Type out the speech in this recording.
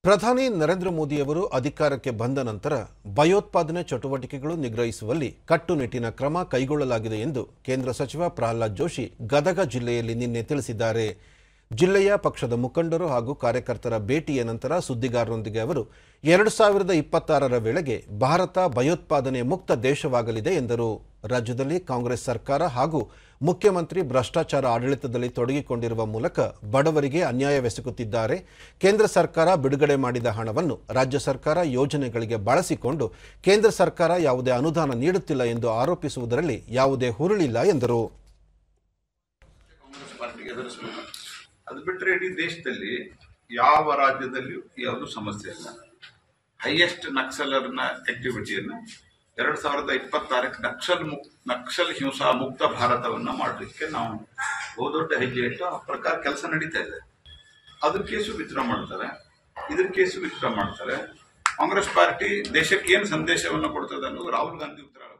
ಪ್ರಧಾನಿ ನರೇಂದ್ರ ಮೋದಿಯವರು ಅಧಿಕಾರಕ್ಕೆ ಬಂದ ನಂತರ ಭಯೋತ್ಪಾದನೆ ಚಟುವಟಿಕೆಗಳು ನಿಗ್ರಹಿಸುವಲ್ಲಿ ಕಟ್ಟುನಿಟ್ಟಿನ ಕ್ರಮ ಕೈಗೊಳ್ಳಲಾಗಿದೆ ಎಂದು ಕೇಂದ್ರ ಸಚಿವ ಪ್ರಹ್ಲಾದ್ ಜೋಶಿ ಗದಗ ಜಿಲ್ಲೆಯಲ್ಲಿ ನಿನ್ನೆ ತಿಳಿಸಿದ್ದಾರೆ ಜಿಲ್ಲೆಯ ಪಕ್ಷದ ಮುಖಂಡರು ಹಾಗೂ ಕಾರ್ಯಕರ್ತರ ಭೇಟಿಯ ನಂತರ ಸುದ್ದಿಗಾರರೊಂದಿಗೆ ಅವರು ಎರಡು ಸಾವಿರದ ಇಪ್ಪತ್ತಾರರ ವೇಳೆಗೆ ಭಾರತ ಭಯೋತ್ಪಾದನೆ ಮುಕ್ತ ದೇಶವಾಗಲಿದೆ ಎಂದರು ರಾಜ್ಯದಲ್ಲಿ ಕಾಂಗ್ರೆಸ್ ಸರ್ಕಾರ ಹಾಗೂ ಮುಖ್ಯಮಂತ್ರಿ ಭ್ರಷ್ಟಾಚಾರ ಆಡಳಿತದಲ್ಲಿ ತೊಡಗಿಕೊಂಡಿರುವ ಮೂಲಕ ಬಡವರಿಗೆ ಅನ್ಯಾಯವೆಸಗುತ್ತಿದ್ದಾರೆ ಕೇಂದ್ರ ಸರ್ಕಾರ ಬಿಡುಗಡೆ ಮಾಡಿದ ಹಣವನ್ನು ರಾಜ್ಯ ಸರ್ಕಾರ ಯೋಜನೆಗಳಿಗೆ ಬಳಸಿಕೊಂಡು ಕೇಂದ್ರ ಸರ್ಕಾರ ಯಾವುದೇ ಅನುದಾನ ನೀಡುತ್ತಿಲ್ಲ ಎಂದು ಆರೋಪಿಸುವುದರಲ್ಲಿ ಯಾವುದೇ ಹುರುಳಿಲ್ಲ ಎಂದರು ಕಾಂಗ್ರೆಸ್ ಪಾರ್ಟಿಗೆ ಎದುರಿಸಬೇಕು ಅದು ಬಿಟ್ಟರೆ ಇಡೀ ದೇಶದಲ್ಲಿ ಯಾವ ರಾಜ್ಯದಲ್ಲಿಯೂ ಯಾವುದು ಸಮಸ್ಯೆ ಇಲ್ಲ ಹೈಯೆಸ್ಟ್ ನಕ್ಸಲರ್ನ ಆಕ್ಟಿವಿಟಿಯನ್ನ ಎರಡ್ ಸಾವಿರದ ಇಪ್ಪತ್ತಾರಕ್ಕೆ ನಕ್ಸಲ್ ಮುಕ್ ನಕ್ಸಲ್ ಹಿಂಸಾ ಮುಕ್ತ ಭಾರತವನ್ನ ಮಾಡಲಿಕ್ಕೆ ನಾವು ಬಹುದೊಡ್ಡ ಹೆಜ್ಜೆ ಇಟ್ಟು ಆ ಪ್ರಕಾರ ಕೆಲಸ ನಡೀತಾ ಇದೆ ಅದ್ರ ಕೇಸು ವಿತ್ಡ್ರಾ ಮಾಡ್ತಾರೆ ಇದ್ರ ಕೇಸು ವಿತ್ಡ್ರಾ ಮಾಡ್ತಾರೆ ಕಾಂಗ್ರೆಸ್ ಪಾರ್ಟಿ ದೇಶಕ್ಕೆ ಏನು ಸಂದೇಶವನ್ನು ಕೊಡ್ತದೆ ಅನ್ನೋದು ರಾಹುಲ್ ಗಾಂಧಿ ಉತ್ತರ